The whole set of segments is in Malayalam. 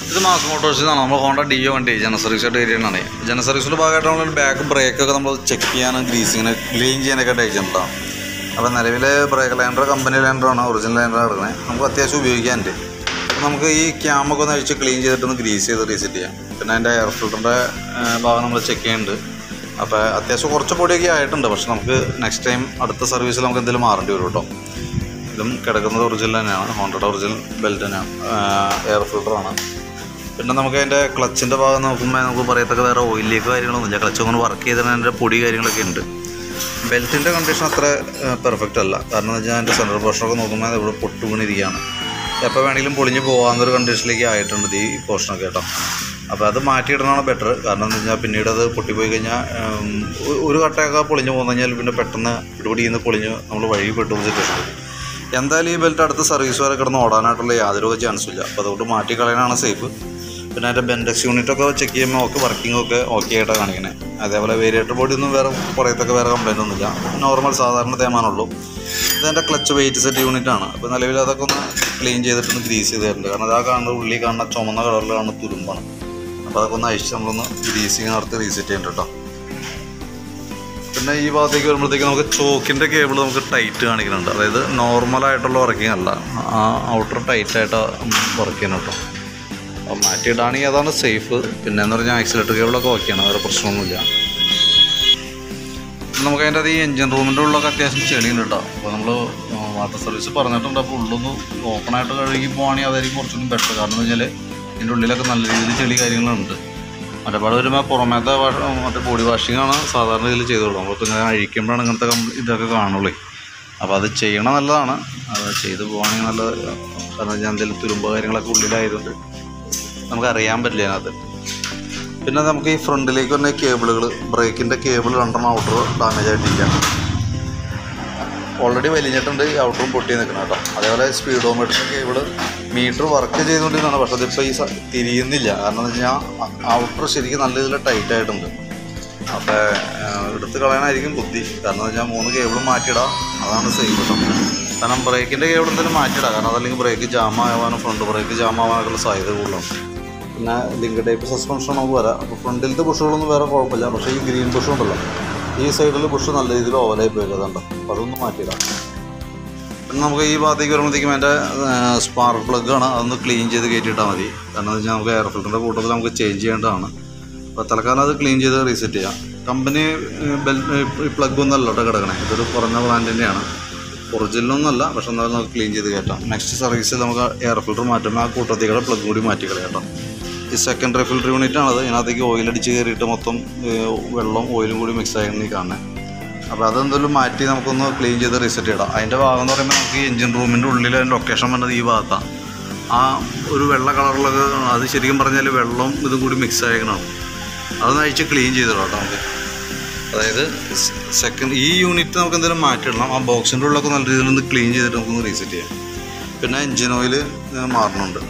ഇത് മാസ് മോട്ടോഴ്സിൽ നിന്നാണ് നമ്മൾ ഹോണ്ട ഡിയോ വണ്ടി ജന സർവീസ് ആയിട്ട് വരികയാണ് ജന സർവീസിൻ്റെ ഭാഗമായിട്ട് നമ്മൾ ബാക്ക് ബ്രേക്കൊക്കെ നമ്മൾ ചെക്ക് ചെയ്യാനും ഗ്രീസിങ്ങിന് ക്ലീൻ ചെയ്യാനൊക്കെ ആയിട്ട് അയച്ചിട്ടുണ്ടാവും അപ്പോൾ നിലവിലെ ബ്രേക്ക് ലൈൻഡർ കമ്പനി ലൈൻഡറാണ് ഒറിജിനൽ ലൈൻഡർ എടുക്കുന്നത് നമുക്ക് അത്യാവശ്യം ഉപയോഗിക്കാനുണ്ട് അപ്പോൾ നമുക്ക് ഈ ക്യാമൊക്കെ ഒന്ന് അഴിച്ച് ക്ലീൻ ചെയ്തിട്ടൊന്ന് ഗ്രീസ് ചെയ്ത് റീസെറ്റ് ചെയ്യാം പിന്നെ അതിൻ്റെ എയർ ഫിൽറ്ററിൻ്റെ ഭാഗം നമ്മൾ ചെക്ക് ചെയ്യുന്നുണ്ട് അപ്പോൾ അത്യാവശ്യം കുറച്ച് പൊടിയൊക്കെ ആയിട്ടുണ്ട് പക്ഷെ നമുക്ക് നെക്സ്റ്റ് ടൈം അടുത്ത സർവീസിൽ നമുക്ക് എന്തെങ്കിലും മാറേണ്ടി വരും കേട്ടോ ഇതും കിടക്കുന്നത് ഒറിജിനൽ തന്നെയാണ് ഹോണ്ടയുടെ ഒറിജിനൽ ബെൽറ്റ് തന്നെയാണ് എയർ ഫിൽറ്ററാണ് പിന്നെ നമുക്ക് അതിൻ്റെ ക്ലച്ചിൻ്റെ ഭാഗം നോക്കുമ്പോൾ നമുക്ക് പറയത്തക്ക വേറെ ഓയിലേക്ക് കാര്യങ്ങളൊന്നുമില്ല ക്ലച്ച് കൊണ്ട് വർക്ക് ചെയ്തതിന് അതിൻ്റെ പൊടി കാര്യങ്ങളൊക്കെ ഉണ്ട് ബെൽറ്റിൻ്റെ കണ്ടീഷൻ അത്ര പെർഫെക്റ്റ് അല്ല കാരണം എന്ന് വെച്ചാൽ അതിൻ്റെ സെൻട്രൽ പോർഷനൊക്കെ നോക്കുമ്പോൾ അത് ഇവിടെ പൊട്ടു വീണിരിക്കുകയാണ് എപ്പോൾ വേണമെങ്കിലും പൊളിഞ്ഞ് പോകാവുന്നൊരു കണ്ടീഷനിലേക്ക് ആയിട്ടുണ്ട് ഈ പോർഷനൊക്കെ കേട്ടോ അപ്പോൾ അത് മാറ്റിയിടണമാണ് ബെറ്റർ കാരണം എന്ന് വെച്ചാൽ പിന്നീട് അത് പൊട്ടിപ്പോയി കഴിഞ്ഞാൽ ഉം, ഒ- ഒരു കട്ടയൊക്കെ പൊളിഞ്ഞ് പോന്നു കഴിഞ്ഞാൽ പിന്നെ പെട്ടെന്ന് പിടിപിടി നിന്ന് പൊളിഞ്ഞ് നമ്മൾ വഴി പെട്ടു സിറ്റുവേഷൻ എന്തായാലും ഈ ബെൽറ്റ് അടുത്ത സർവീസ് വരെ കിടന്ന് ഓടാനായിട്ടുള്ള യാതൊരു ചാൻസും ഇല്ല അപ്പോൾ അതുകൊണ്ട് മാറ്റി കളയാനാണ് സേഫ് പിന്നെ അതിൻ്റെ ബെൻഡക്സ് യൂണിറ്റ് ഒക്കെ ചെക്ക് ചെയ്യുമ്പോൾ ഒക്കെ വർക്കിംഗ് ഒക്കെ ഓക്കെ ആയിട്ടാണ് കാണിക്കണേ അതേപോലെ വേരിയേറ്റർ ബോഡി ഒന്നും വേറെ പറയത്തൊക്കെ വേറെ കംപ്ലൈൻ്റ് ഒന്നുമില്ല നോർമൽ സാധാരണ തേമാനുള്ളൂ ഇതെൻ്റെ ക്ലച്ച് വെയിറ്റ് സെറ്റ് യൂണിറ്റ് ആണ് അപ്പോൾ നിലവിൽ അതൊക്കെ ഒന്ന് ക്ലീൻ ചെയ്തിട്ടൊന്ന് ഗ്രീസ് ചെയ്ത് തരുന്നുണ്ട് കാരണം അതാ കാണുന്ന ഉള്ളി കാണുന്ന ചുമന്ന കളറിൽ കാണുന്ന തുരുമ്പാണ് അപ്പോൾ അതൊക്കെ ഒന്ന് അഴിച്ച് നമ്മളൊന്ന് ഗ്രീസിങ് നടത്തി റീസെറ്റ് ചെയ്യുന്നുണ്ട് കേട്ടോ പിന്നെ ഈ ഭാഗത്തേക്ക് വരുമ്പോഴത്തേക്ക് നമുക്ക് ചോക്കിൻ്റെ കേബിൾ നമുക്ക് ടൈറ്റ് കാണിക്കുന്നുണ്ട് അതായത് നോർമലായിട്ടുള്ള വർക്കിംഗ് അല്ല ആ ഔട്ടർ ടൈറ്റായിട്ട് വർക്ക് ചെയ്യണം കേട്ടോ അപ്പോൾ മാറ്റിയിടാണെങ്കിൽ അതാണ് സേഫ് പിന്നെ എന്ന് പറഞ്ഞാൽ ആക്സിലേറ്റർ കേബിളൊക്കെ ഓക്കെയാണ് വേറെ പ്രശ്നമൊന്നുമില്ല നമുക്ക് അതിൻ്റെ അത് ഈ എഞ്ചിൻ റൂമിൻ്റെ ഉള്ളൊക്കെ അത്യാവശ്യം ചെളിയുണ്ട് കേട്ടോ അപ്പോൾ നമ്മൾ വാട്ടർ സർവീസ് പറഞ്ഞിട്ടുണ്ട് അപ്പോൾ ഉള്ളൊന്ന് ഓപ്പണായിട്ട് കഴുകി പോവുകയാണെങ്കിൽ അതായിരിക്കും കുറച്ചുകൂടി ബെറ്റർ കാരണം എന്ന് വെച്ചാൽ ഇതിൻ്റെ ഉള്ളിലൊക്കെ നല്ല രീതിയിൽ ചെളി കാര്യങ്ങളുണ്ട് മറ്റേപാട് വരുമ്പോൾ പുറമേത്തെ വാഷ് മറ്റേ ബോഡി വാഷിങ്ങാണ് സാധാരണ ഇതിൽ ചെയ്ത് കൊടുക്കുക നമ്മളിപ്പോൾ ഇങ്ങനെ അഴിക്കുമ്പോഴാണ് ഇങ്ങനത്തെ കം- ഇതൊക്കെ കാണുള്ളൂ അപ്പോൾ അത് ചെയ്യണം നല്ലതാണ് അത് ചെയ്ത് പോവുകയാണെങ്കിൽ നല്ല കാരണം വെച്ചാൽ എന്തെങ്കിലും തുരുമ്പ് കാര്യങ്ങളൊക്കെ ഉള്ളിലായതുകൊണ്ട് നമുക്ക് അറിയാൻ പറ്റില്ല അതിനകത്ത് പിന്നെ നമുക്ക് ഈ ഫ്രണ്ടിലേക്ക് വന്ന കേബിളുകൾ ബ്രേക്കിൻ്റെ കേബിൾ രണ്ടെണ്ണം ഔട്ടർ ഡാമേജ് ആയിട്ടില്ല ഓൾറെഡി വലിഞ്ഞിട്ടുണ്ട് ഈ ഔട്ടറും പൊട്ടി നിൽക്കണം കേട്ടോ അതേപോലെ സ്പീഡോമീറ്റർ കേബിള് മീറ്റർ വർക്ക് ചെയ്തുകൊണ്ടിരുന്നതാണ് പക്ഷെ അതിപ്പോൾ ഈ സ- തിരിയുന്നില്ല കാരണം എന്ന് വെച്ചാൽ ഔട്ടർ ശരിക്കും നല്ല രീതിയിൽ ടൈറ്റ് ആയിട്ടുണ്ട് അപ്പോൾ എടുത്ത് കളയാനായിരിക്കും ബുദ്ധി കാരണം എന്ന് വെച്ചാൽ മൂന്ന് കേബിളും മാറ്റിയിടാം അതാണ് സേഫ് കേട്ടോ കാരണം ബ്രേക്കിൻ്റെ കേബിൾ എന്തെങ്കിലും മാറ്റിയിടാം കാരണം അതല്ലെങ്കിൽ ബ്രേക്ക് ജാം ആവാനും ഫ്രണ്ട് ബ്രേക്ക് ജാം ആവാനൊക്കെയുള്ള സാധ്യത കൂടുതലാണ് പിന്നെ ലിങ്ക് ടൈപ്പ് സസ്പെൻഷൻ നമുക്ക് വരാം അപ്പോൾ ഫ്രണ്ടിലത്തെ ബുഷുകളൊന്നും വേറെ കുഴപ്പമില്ല പക്ഷേ ഈ ഗ്രീൻ ബുഷ് ഉണ്ടല്ലോ ഈ സൈഡിൽ ബുഷ് നല്ല രീതിയിൽ ഓവലായി പോയി അതുണ്ട് അപ്പോൾ അതൊന്നും മാറ്റിയിടാം പിന്നെ നമുക്ക് ഈ ഭാഗത്തേക്ക് വരുമ്പോഴത്തേക്കും അതിൻ്റെ സ്പാർക്ക് പ്ലഗ് ആണ് അതൊന്ന് ക്ലീൻ ചെയ്ത് കയറ്റിയിട്ടാൽ മതി കാരണം എന്ന് വെച്ചാൽ നമുക്ക് എയർ ഫിൽറ്ററിൻ്റെ കൂട്ടത്തിൽ നമുക്ക് ചേഞ്ച് ചെയ്യേണ്ടതാണ് അപ്പോൾ തൽക്കാലം അത് ക്ലീൻ ചെയ്ത് റീസെറ്റ് ചെയ്യാം കമ്പനി ബെൽ പ്ലഗ് ഒന്നല്ല കേട്ടോ കിടക്കണേ ഇതൊരു കുറഞ്ഞ ബ്രാൻഡിൻ്റെയാണ് ഒറിജിനലൊന്നുമല്ല പക്ഷെ എന്നാലും നമുക്ക് ക്ലീൻ ചെയ്ത് കയറ്റാം നെക്സ്റ്റ് സർവീസിൽ നമുക്ക് എയർ ഫിൽറ്റർ മാറ്റുമ്പോൾ ആ കൂട്ടത്തേക്കുള്ള പ്ലഗ് കൂടി മാറ്റി കളയാം കേട്ടോ ഈ സെക്കൻഡറി ഫിൽറ്റർ യൂണിറ്റ് ആണത് ഇതിനകത്തേക്ക് ഓയിൽ അടിച്ച് കയറിയിട്ട് മൊത്തം ഏഹ്, വെള്ളവും ഓയിലും കൂടി മിക്സ് ആയി കാണുന്നത് അപ്പോൾ അതെന്തെങ്കിലും മാറ്റി നമുക്കൊന്ന് ക്ലീൻ ചെയ്ത് റീസെറ്റ് ചെയ്യണം അതിൻ്റെ ഭാഗം എന്ന് പറയുമ്പോൾ നമുക്ക് ഈ എഞ്ചിൻ റൂമിൻ്റെ ഉള്ളിൽ ലൊക്കേഷൻ വന്നത് ഈ ഭാഗത്താണ് ആ ഒരു വെള്ള കളറിലൊക്കെ അത് ശരിക്കും പറഞ്ഞാൽ വെള്ളവും ഇതും കൂടി മിക്സ് ആയിരിക്കണം അതൊന്ന് അഴിച്ച് ക്ലീൻ ചെയ്തിടാം കേട്ടോ നമുക്ക് അതായത് സെക്കൻഡ് ഈ യൂണിറ്റ് നമുക്ക് എന്തെങ്കിലും മാറ്റിയിടണം ആ ബോക്സിൻ്റെ ഉള്ളൊക്കെ നല്ല രീതിയിൽ ഒന്ന് ക്ലീൻ ചെയ്തിട്ട് നമുക്കൊന്ന് റീസെറ്റ് ചെയ്യാം പിന്നെ എഞ്ചിൻ ഓയിൽ മാറണുണ്ട്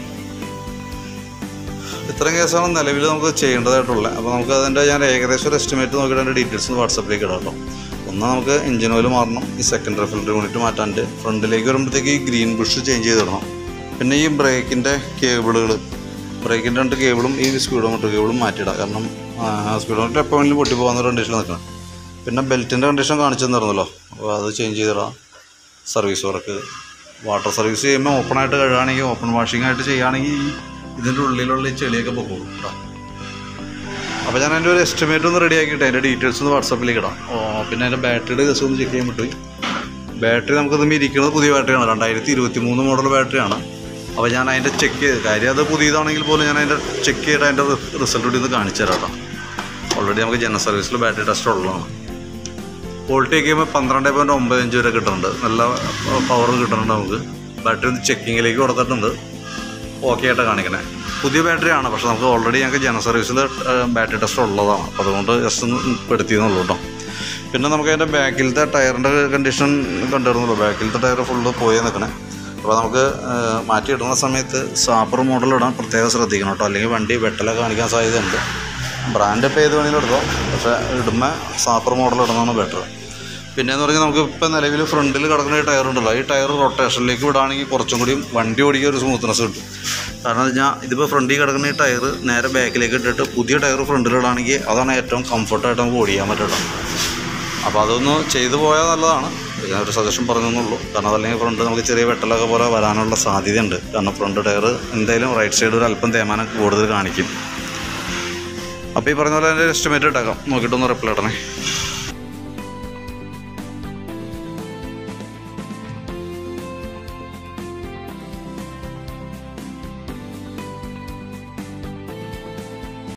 ഇത്രയും കേസാണ് നിലവിൽ നമുക്ക് ചെയ്യേണ്ടതായിട്ടുള്ളത് അപ്പോൾ നമുക്ക് അതിൻ്റെ ഞാൻ ഏകദേശം ഒരു എസ്റ്റിമേറ്റ് നോക്കിയിട്ട് അതിൻ്റെ ഡീറ്റെയിൽസ് വാട്സപ്പിലേക്ക് ഇടാം കേട്ടോ ഒന്ന് നമുക്ക് എഞ്ചിൻ ഓയിൽ മാറണം ഈ സെക്കൻഡറി ഫിൽറ്റർ യൂണിറ്റ് മാറ്റാണ്ട് ഫ്രണ്ടിലേക്ക് വരുമ്പോഴത്തേക്ക് ഈ ഗ്രീൻ ബുഷ് ചേഞ്ച് ചെയ്തിടണം പിന്നെ ഈ ബ്രേക്കിൻ്റെ കേബിളുകൾ ബ്രേക്കിൻ്റെ രണ്ട് കേബിളും ഈ സ്പീഡോമീറ്റർ കേബിളും മാറ്റിയിടാം കാരണം സ്പീഡോമീറ്റർ എപ്പോൾ വേണമെങ്കിലും പൊട്ടി പോകുന്ന കണ്ടീഷനിൽ നിൽക്കണം പിന്നെ ബെൽറ്റിൻ്റെ കണ്ടീഷൻ കാണിച്ചു തന്നിരുന്നല്ലോ അപ്പോൾ അത് ചേഞ്ച് ചെയ്തിടാം സർവീസ് വർക്ക് വാട്ടർ സർവീസ് ചെയ്യുമ്പോൾ ഓപ്പൺ ആയിട്ട് കഴുകുകയാണെങ്കിൽ ഓപ്പൺ വാഷിംഗ് ആയിട്ട് ചെയ്യുകയാണെങ്കിൽ ഈ ഇതിൻ്റെ ഉള്ളിലുള്ള ഈ ചെളിയൊക്കെ പൊക്കോളും കേട്ടോ അപ്പോൾ ഞാൻ അതിൻ്റെ ഒരു എസ്റ്റിമേറ്റ് ഒന്ന് റെഡി ആക്കിയിട്ട് അതിൻ്റെ ഡീറ്റെയിൽസ് ഒന്ന് വാട്സപ്പിലേക്ക് ഇടാം ഓ, പിന്നെ അതിൻ്റെ ബാറ്ററിയുടെ ജസ്റ്റ് ഒന്ന് ചെക്ക് ചെയ്യാൻ പറ്റും ബാറ്ററി നമുക്കിത് ഇരിക്കുന്നത് പുതിയ ബാറ്ററിയാണ് രണ്ടായിരത്തി ഇരുപത്തി മൂന്ന് മോഡൽ ബാറ്ററിയാണ് അപ്പോൾ ഞാൻ അതിൻ്റെ ചെക്ക് ചെയ്ത് കാര്യം അത് പുതിയതാണെങ്കിൽ പോലും ഞാൻ അതിൻ്റെ ചെക്ക് ചെയ്തിട്ട് അതിൻ്റെ റിസൾട്ട് കൂടി ഒന്ന് കാണിച്ചു തരാം കേട്ടോ ഓൾറെഡി നമുക്ക് ജനറൽ സർവീസിൽ ബാറ്ററി ടെസ്റ്റ് ഉള്ളതാണ് ക്വാളിറ്റി ഒക്കെ ചെയ്യുമ്പോൾ പന്ത്രണ്ട് പോയിൻറ്റ് ഒമ്പത് അഞ്ച് വരെ കിട്ടുന്നുണ്ട് നല്ല പവർ കിട്ടുന്നുണ്ട് നമുക്ക് ബാറ്ററി ഒന്ന് ചെക്കിങ്ങിലേക്ക് കൊടുത്തിട്ടുണ്ട് ഓക്കെ ആയിട്ട് കാണിക്കണേ പുതിയ ബാറ്ററിയാണ് പക്ഷെ നമുക്ക് ഓൾറെഡി ഞങ്ങൾക്ക് ജനറൽ സർവീസിൽ ബാറ്ററി ടെസ്റ്റ് ഉള്ളതാണ് അപ്പോൾ അതുകൊണ്ട് ജസ്റ്റ് ഒന്ന് പെടുത്തിയെന്നുള്ളൂ കേട്ടോ പിന്നെ നമുക്ക് അതിൻ്റെ ബാക്കിലത്തെ ടയറിൻ്റെ കണ്ടീഷൻ കണ്ടിരുന്നല്ലോ ബാക്കിലത്തെ ടയർ ഫുള്ള് പോയി നിൽക്കണേ അപ്പോൾ നമുക്ക് ഏഹ്, മാറ്റിയിടുന്ന സമയത്ത് സാപ്പർ മോഡൽ ഇടാൻ പ്രത്യേകം ശ്രദ്ധിക്കണം കേട്ടോ അല്ലെങ്കിൽ വണ്ടി വെട്ടലൊക്കെ കാണിക്കാൻ സാധ്യതയുണ്ട് ബ്രാൻഡ് ഇപ്പോൾ ഏത് വേണമെങ്കിലും എടുത്തോ പക്ഷേ ഇടുമ്പോൾ സാപ്പർ മോഡൽ ഇടുന്നതാണ് ബെറ്റർ പിന്നെ എന്ന് പറഞ്ഞാൽ നമുക്ക് ഇപ്പം നിലവിൽ ഫ്രണ്ടിൽ കിടക്കുന്ന ഈ ടയർ ഉണ്ടല്ലോ ഈ ടയർ റൊട്ടേഷനിലേക്ക് വിടുകയാണെങ്കിൽ കുറച്ചും കൂടി വണ്ടി ഓടിക്കാൻ ഒരു സ്മൂത്ത്നെസ് കിട്ടും കാരണം എന്ന് വെച്ചാൽ ഇതിപ്പോൾ ഫ്രണ്ടിൽ കിടക്കുന്ന ഈ ടയർ നേരെ ബാക്കിലേക്ക് ഇട്ടിട്ട് പുതിയ ടയർ ഫ്രണ്ടിൽ ഇടുകയാണെങ്കിൽ അതാണ് ഏറ്റവും കംഫർട്ടായിട്ട് നമുക്ക് ഓടിക്കാൻ പറ്റുള്ളൂ അപ്പോൾ അതൊന്ന് ചെയ്തു പോയാൽ നല്ലതാണ് ഞാൻ ഒരു സജഷൻ പറഞ്ഞെന്നുള്ളൂ കാരണം അതല്ലെങ്കിൽ ഫ്രണ്ട് നമുക്ക് ചെറിയ വെട്ടലൊക്കെ പോലെ വരാനുള്ള സാധ്യതയുണ്ട് കാരണം ഫ്രണ്ട് ടയർ എന്തായാലും റൈറ്റ് സൈഡ് ഒരു അല്പം തേമാനം കൂടുതൽ കാണിക്കും അപ്പോൾ ഈ പറഞ്ഞ പോലെ എൻ്റെ എസ്റ്റിമേറ്റ് ഇട്ടേക്കാം നോക്കിയിട്ടൊന്ന് റിപ്ലൈ ഇടണേ